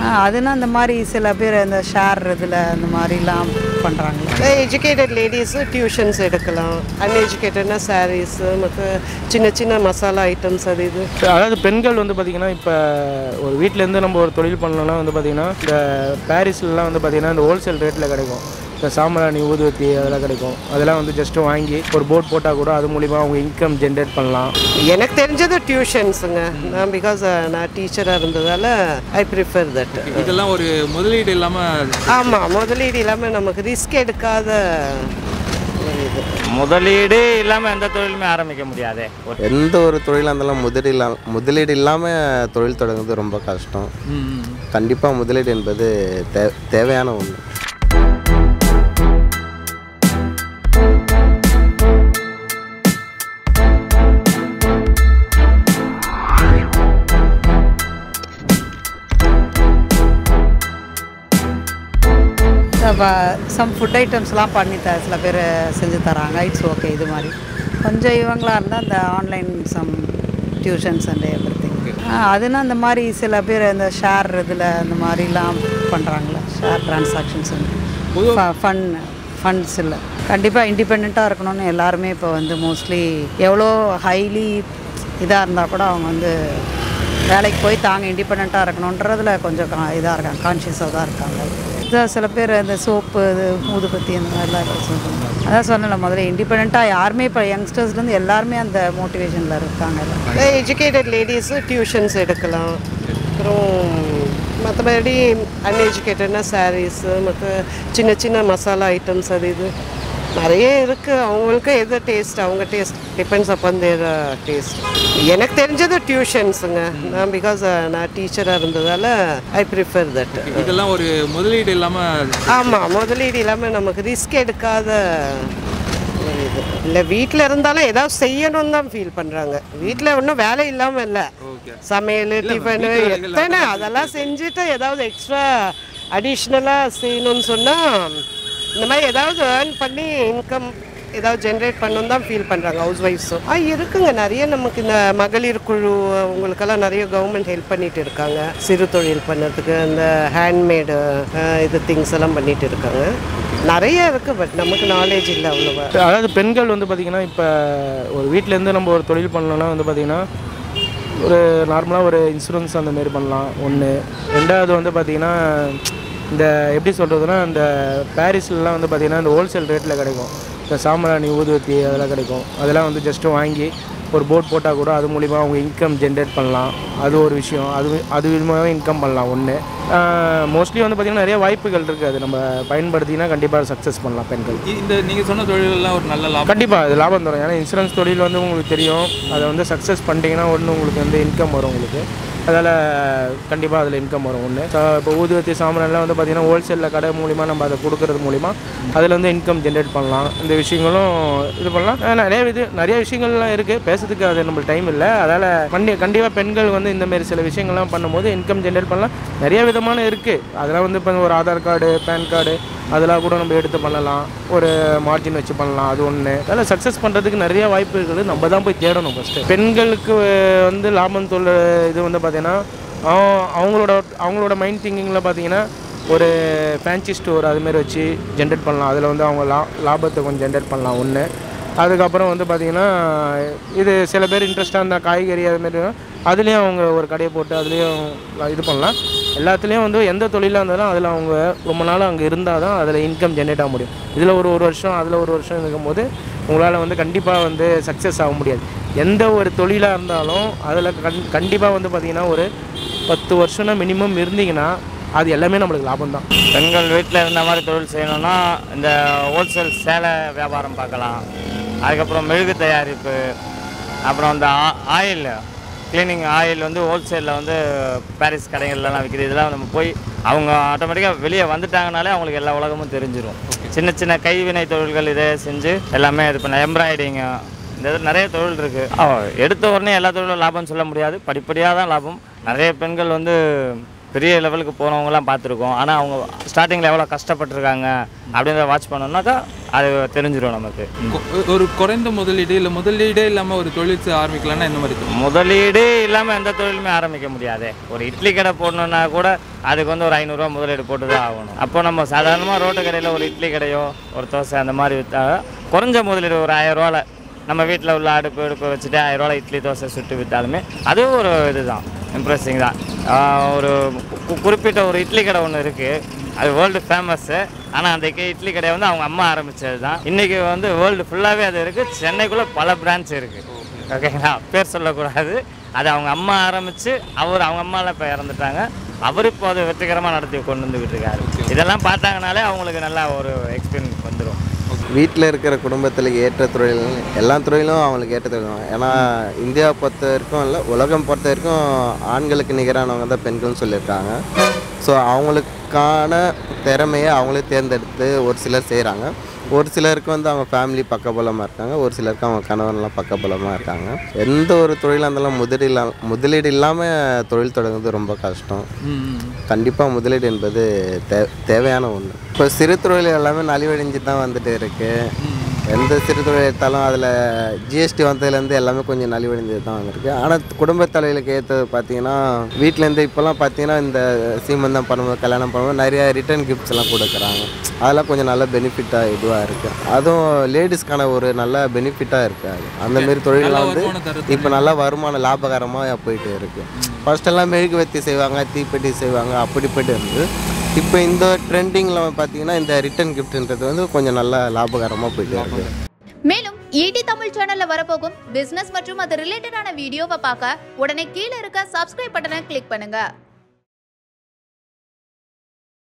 அதுனா அந்த மாதிரி சில பேர் இந்த ஷேர் இதில் அந்த மாதிரிலாம் பண்ணுறாங்களே எஜுகேட்டட் லேடிஸு டியூஷன்ஸ் எடுக்கலாம் அன்எஜுகேட்டட்னா சாரீஸு மற்ற சின்ன சின்ன மசாலா ஐட்டம்ஸ் அது இது அதாவது பெண்கள் வந்து பார்த்திங்கன்னா இப்போ ஒரு வீட்டிலேருந்து நம்ம ஒரு தொழில் பண்ணணும்னா வந்து பார்த்திங்கன்னா இந்த பாரிஸ்லலாம் வந்து பார்த்திங்கன்னா இந்த ஹோல்சேல் ரேட்டில் கிடைக்கும் இந்த சாம்பிராணி ஊதுவத்தி அதெல்லாம் கிடைக்கும் அதெல்லாம் வந்து ஜஸ்ட்டு வாங்கி ஒரு போர்ட் போட்டால் கூட அது மூலிமா அவங்க இன்கம் ஜென்ரேட் பண்ணலாம் எனக்கு தெரிஞ்சது டியூஷன்ஸுங்க நான் பிகாஸ் நான் டீச்சராக இருந்ததால் ஐ ப்ரிஃபர் தட் இதெல்லாம் ஒரு முதலீடு இல்லாமல் ஆமாம் முதலீடு இல்லாமல் நமக்கு ரிஸ்க் எடுக்காத ஒரு இது முதலீடு இல்லாமல் எந்த தொழிலுமே ஆரம்பிக்க முடியாதே ஒரு எந்த ஒரு தொழிலாக இருந்தாலும் முதலீடு இல்லாம முதலீடு இல்லாமல் தொழில் தொடங்குறது ரொம்ப கஷ்டம் கண்டிப்பாக முதலீடு என்பது தே தேவையான ஒன்று சம் ஃபுட் ஐட்டம்ஸ்லாம் பண்ணி த சில பேர் செஞ்சு தராங்க இட்ஸ் ஓகே இது மாதிரி கொஞ்சம் இவங்களாக இருந்தால் இந்த online some tuitions and everything அதுனா அந்த மாதிரி சில பேர் இந்த ஷேர் இதில் அந்த மாதிரிலாம் பண்ணுறாங்களே ஷேர் டிரான்சாக்ஷன்ஸ் ஃபன் ஃபண்ட்ஸ் இல்லை கண்டிப்பாக இண்டிபெண்ட்டாக இருக்கணும்னு எல்லாருமே இப்போ வந்து மோஸ்ட்லி எவ்வளோ ஹைலி இதாக இருந்தால் கூட அவங்க வந்து வேலைக்கு போய் தாங்க இண்டிபெண்ட்டாக இருக்கணுன்றதுல கொஞ்சம் இதாக இருக்காங்க கான்ஷியஸாக தான் இருக்காங்க இதான் சில பேர் இந்த சோப்பு இது ஊதுபத்தி அந்த மாதிரிலாம் இருக்கு சொல்றாங்க. அதான் சொன்னல முதல்ல இண்டிபெண்ட்டாக யாருமே இப்போ யங்ஸ்டர்ஸ்லேருந்து எல்லாருமே அந்த மோட்டிவேஷனில் இருக்காங்க எஜுகேட்டட் லேடிஸு டியூஷன்ஸ் எடுக்கலாம் அப்புறம் மற்றபடி அன்எஜுகேட்டட்னா சாரீஸு மற்ற சின்ன சின்ன மசாலா ஐட்டம்ஸ் அது இது நிறைய இருக்குது அவங்களுக்கு எது டேஸ்ட் அவங்க taste depends upon their taste எனக்கு தெரிஞ்சது டியூஷன்ஸுங்க நான் பிகாஸ் நான் டீச்சராக இருந்ததால் ஐ ப்ரிஃபர் தட் இதெல்லாம் ஒரு முதலீடு இல்லாமல் ஆமாம் முதலீடு இல்லாமல் நமக்கு ரிஸ்க் எடுக்காத ஒரு இது இல்லை வீட்டில் இருந்தாலும் ஏதாவது செய்யணும்னு தான் ஃபீல் பண்ணுறாங்க வீட்டில் ஒன்றும் வேலை இல்லாமல் இல்லை சமையல் டிஃபனு எத்தனை அதெல்லாம் செஞ்சுட்டு ஏதாவது எக்ஸ்ட்ரா அடிஷ்னலாக செய்யணும்னு சொன்னால் இந்த மாதிரி ஏதாவது ஏர்ன் பண்ணி இன்கம் ஏதாவது ஜென்ரேட் பண்ணணும் தான் ஃபீல் பண்ணுறாங்க ஹவுஸ் ஒய்ஃப்ஸும் ஆ இருக்குங்க நிறைய நமக்கு இந்த மகளிர் குழு அவங்களுக்கெல்லாம் நிறைய கவர்மெண்ட் ஹெல்ப் பண்ணிட்டு இருக்காங்க சிறு தொழில் பண்ணுறதுக்கு இந்த ஹேண்ட்மேடு இது திங்ஸ் எல்லாம் பண்ணிட்டு இருக்காங்க நிறைய இருக்குது பட் நமக்கு நாலேஜ் இல்லை அவ்வளோவா அதாவது பெண்கள் வந்து பார்த்திங்கன்னா இப்போ ஒரு வீட்டிலேருந்து நம்ம ஒரு தொழில் பண்ணணும்னா வந்து பார்த்திங்கன்னா ஒரு நார்மலாக ஒரு இன்சூரன்ஸ் அந்த மாரி பண்ணலாம் ஒன்று ரெண்டாவது வந்து பார்த்திங்கன்னா இந்த எப்படி சொல்கிறதுனா இந்த பாரிஸ்லலாம் வந்து பார்த்திங்கன்னா இந்த ஹோல்சேல் ரேட்டில் கிடைக்கும் இந்த சாம்பிராணி ஊதுவத்தி அதெல்லாம் கிடைக்கும் அதெல்லாம் வந்து ஜஸ்ட்டு வாங்கி ஒரு போர்ட் போட்டால் கூட அது மூலிமா அவங்க இன்கம் ஜென்ரேட் பண்ணலாம் அது ஒரு விஷயம் அது அது விதமாகவே இன்கம் பண்ணலாம் ஒன்று மோஸ்ட்லி வந்து பார்த்திங்கன்னா நிறைய வாய்ப்புகள் இருக்குது அது நம்ம பயன்படுத்தினா கண்டிப்பாக சக்ஸஸ் பண்ணலாம் பெண்கள் இந்த நீங்கள் சொன்ன தொழிலெல்லாம் ஒரு நல்ல லாபம் கண்டிப்பாக அது லாபம் தரும் ஏன்னா இன்சூரன்ஸ் தொழில் வந்து உங்களுக்கு தெரியும் அதை வந்து சக்ஸஸ் பண்ணிட்டீங்கன்னா ஒன்று உங்களுக்கு வந்து இன்கம் வரும் உங்களுக்கு அதால் கண்டிப்பாக அதில் இன்கம் வரும் ஒன்று இப்போ ஊதுவத்தி சாமான்லாம் வந்து பார்த்திங்கன்னா ஹோல்சேலில் கடை மூலிமா நம்ம அதை கொடுக்கறது மூலிமா அதில் வந்து இன்கம் ஜென்ரேட் பண்ணலாம் இந்த விஷயங்களும் இது பண்ணலாம் ஆஹ் நிறைய இது நிறைய விஷயங்கள்லாம் இருக்குது பேசுறதுக்கு அது நம்மளுக்கு டைம் இல்லை அதால் கண்டி கண்டிப்பாக பெண்கள் வந்து இந்த மாதிரி சில விஷயங்கள்லாம் பண்ணும்போது இன்கம் ஜென்ரேட் பண்ணலாம் நிறைய விதமான இருக்குது அதெல்லாம் வந்து இப்போ ஒரு ஆதார் கார்டு பேன் கார்டு அதெல்லாம் கூட நம்ம எடுத்து பண்ணலாம் ஒரு மார்ஜின் வச்சு பண்ணலாம் அது ஒன்று அதில் சக்ஸஸ் பண்ணுறதுக்கு நிறைய வாய்ப்பு இருக்குது நம்ம தான் போய் தேடணும் ஃபஸ்ட்டு பெண்களுக்கு வந்து லாபம் தொழில் இது வந்து பார்த்திங்கன்னா அவ- அவங்களோட அவங்களோட மைண்ட் திங்கிங்கில் பார்த்தீங்கன்னா ஒரு ஃபேன்சி ஸ்டோர் அதுமாரி வச்சு ஜென்ரேட் பண்ணலாம் அதில் வந்து அவங்க லா லாபத்தை கொஞ்சம் ஜென்ரேட் பண்ணலாம் ஒன்று அதுக்கப்புறம் வந்து பார்த்திங்கன்னா இது சில பேர் இன்ட்ரெஸ்டாக இருந்தால் காய்கறி அதுமாரி அதுலேயும் அவங்க ஒரு கடையை போட்டு அதுலேயும் இது பண்ணலாம் எல்லாத்துலேயும் வந்து எந்த தொழிலாக இருந்தாலும் அதில் அவங்க ரொம்ப நாள் அங்கே இருந்தால் தான் அதில் இன்கம் ஜென்ரேட் ஆக முடியும் இதில் ஒரு ஒரு வருஷம் அதில் ஒரு வருஷம் இருக்கும்போது உங்களால் வந்து கண்டிப்பாக வந்து சக்ஸஸ் ஆக முடியாது எந்த ஒரு தொழிலாக இருந்தாலும் அதில் கண் கண்டிப்பாக வந்து பார்த்திங்கன்னா ஒரு பத்து வருஷம்னா மினிமம் இருந்தீங்கன்னா அது எல்லாமே நம்மளுக்கு லாபம் தான் பெண்கள் வீட்டில் இருந்த மாதிரி தொழில் செய்யணும்னா இந்த ஹோல்சேல் சேலை வியாபாரம் பார்க்கலாம் அதுக்கப்புறம் மெழுகு தயாரிப்பு அப்புறம் இந்த ஆயில் க்ளீனிங் ஆயில் வந்து ஹோல்சேலில் வந்து பாரிஸ் கடைகள்லாம் விற்கிது இதெல்லாம் நம்ம போய் அவங்க ஆட்டோமேட்டிக்காக வெளியே வந்துட்டாங்கனாலே அவங்களுக்கு எல்லா உலகமும் தெரிஞ்சிரும் சின்ன சின்ன கைவினை தொழில்கள் இதை செஞ்சு எல்லாமே இது பண்ண எம்ப்ராய்டிங்கு இந்த இதில் நிறைய தொழில் இருக்குது எடுத்த உடனே எல்லா தொழிலும் லாபம்னு சொல்ல முடியாது படிப்படியாக தான் லாபம் நிறைய பெண்கள் வந்து பெரிய லெவலுக்கு போனவங்கலாம் பார்த்துருக்கோம் ஆனால் அவங்க ஸ்டார்டிங்கில் எவ்வளோ கஷ்டப்பட்டிருக்காங்க அப்படின்றத வாட்ச் பண்ணோம்னாக்கா அது தெரிஞ்சிடும் நமக்கு கொ- ஒரு குறைந்த முதலீடு இல்லை முதலீடே இல்லாமல் ஒரு தொழில் செ- ஆரம்பிக்கலாம்னா எந்த மாதிரி தோணும் முதலீடு இல்லாமல் எந்த தொழிலுமே ஆரம்பிக்க முடியாது ஒரு இட்லி கடை போடணுன்னா கூட அதுக்கு வந்து ஒரு ஐநூறுரூவா முதலீடு போட்டு தான் ஆகணும் அப்போ நம்ம சாதாரணமாக ரோட்டு கடையில் ஒரு இட்லி கடையோ ஒரு தோசை அந்த மாதிரி விற்றா குறைஞ்ச முதலீடு ஒரு ஆயிரரூவால நம்ம வீட்டில் உள்ள அடுப்பு அடுப்பு வச்சுட்டு ஆயிரரூவால இட்லி தோசை சுட்டு விற்றாலுமே அதுவும் ஒரு இதுதான் இம்ப்ரெஸிங் தான் ஆஹ் ஒரு கு- குறிப்பிட்ட ஒரு இட்லி கடை ஒன்று இருக்குது அது வேர்ல்டு ஃபேமஸ்ஸு ஆனால் அந்த இட்லி- இட்லி கடையை வந்து அவங்க அம்மா ஆரம்பித்தது தான் இன்றைக்கி வந்து வேர்ல்டு ஃபுல்லாகவே அது இருக்குது சென்னைக்குள்ளே பல பிரான்ச் இருக்குது ஓகேங்களா பேர் சொல்லக்கூடாது அது அவங்க அம்மா ஆரம்பித்து அவர் அவங்க அம்மாலாம் இப்போ இறந்துட்டாங்க அவர் இப்போ அதை வெற்றிகரமாக நடத்தி கொண்டு வந்துக்கிட்டு இருக்காரு இதெல்லாம் பார்த்தாங்கனாலே அவங்களுக்கு நல்லா ஒரு எக்ஸ்பீரியன்ஸ் வந்துடும் வீட்டில் இருக்கிற குடும்பத்தில் ஏற்ற தொழில் எல்லா தொழிலும் அவங்களுக்கு ஏற்ற தொழில் தான். ஏன்னா இந்தியாவை பொறுத்த வரைக்கும் இல்லை உலகம் பொறுத்த வரைக்கும் ஆண்களுக்கு நிகரானவங்க தான் பெண்கள்னு சொல்லியிருக்காங்க ஸோ அவங்களுக்கான திறமையை அவங்களே தேர்ந்தெடுத்து ஒரு சிலர் செய்கிறாங்க ஒரு சிலருக்கு வந்து அவங்க ஃபேமிலி பக்கபலமாக இருக்காங்க ஒரு சிலருக்கு அவங்க கணவன்லாம் பக்கபலமாக இருக்காங்க எந்த ஒரு தொழிலாக இருந்தாலும் முதலீடு இல்லா முதலீடு இல்லாமல் தொழில் தொடங்குறது ரொம்ப கஷ்டம் கண்டிப்பாக முதலீடு என்பது தே தேவையான ஒன்று இப்போ சிறு தொழில் எல்லாமே நலிவடைஞ்சு தான் வந்துட்டு இருக்கு எந்த சிறு தொழில் எடுத்தாலும் அதில் ஜிஎஸ்டி வந்ததுலேருந்து எல்லாமே கொஞ்சம் நலிவடைஞ்சு தான் வந்திருக்கு ஆனால் குடும்ப தலைகளுக்கு ஏற்றது பார்த்தீங்கன்னா வீட்டிலேருந்து இப்போல்லாம் பார்த்தீங்கன்னா இந்த சீமந்தம் பண்ணும்போது கல்யாணம் பண்ணும்போது நிறைய ரிட்டர்ன் கிஃப்ட்ஸ் எல்லாம் கொடுக்குறாங்க அதெல்லாம் கொஞ்சம் நல்ல பெனிஃபிட்டாக இதுவாக இருக்குது அதுவும் லேடிஸ்க்கான ஒரு நல்ல பெனிஃபிட்டாக இருக்குது அது அந்த மாரி தொழிலெலாம் வந்து வருமானம் தர இப்போ நல்லா வருமானம் லாபகரமாக போயிட்டு இருக்கு ஃபர்ஸ்ட் எல்லாம் மெழுகுவர்த்தி செய்வாங்க தீப்பெட்டி செய்வாங்க அப்படி போயிட்டு இருந்து இப்போ இந்த ட்ரெண்டிங்கில் பார்த்தீங்கன்னா இந்த ரிட்டர்ன் கிஃப்ட்ன்றது வந்து கொஞ்சம் நல்லா லாபகரமாக போயிட்டு இருக்கு மேலும் ஈடி தமிழ் சேனல்ல வரப்போகும் பிசினஸ் மற்றும் அது ரிலேட்டடான வீடியோவை பார்க்க உடனே கீழே இருக்க சப்ஸ்கிரைப் பட்டனை கிளிக் பண்ணுங்க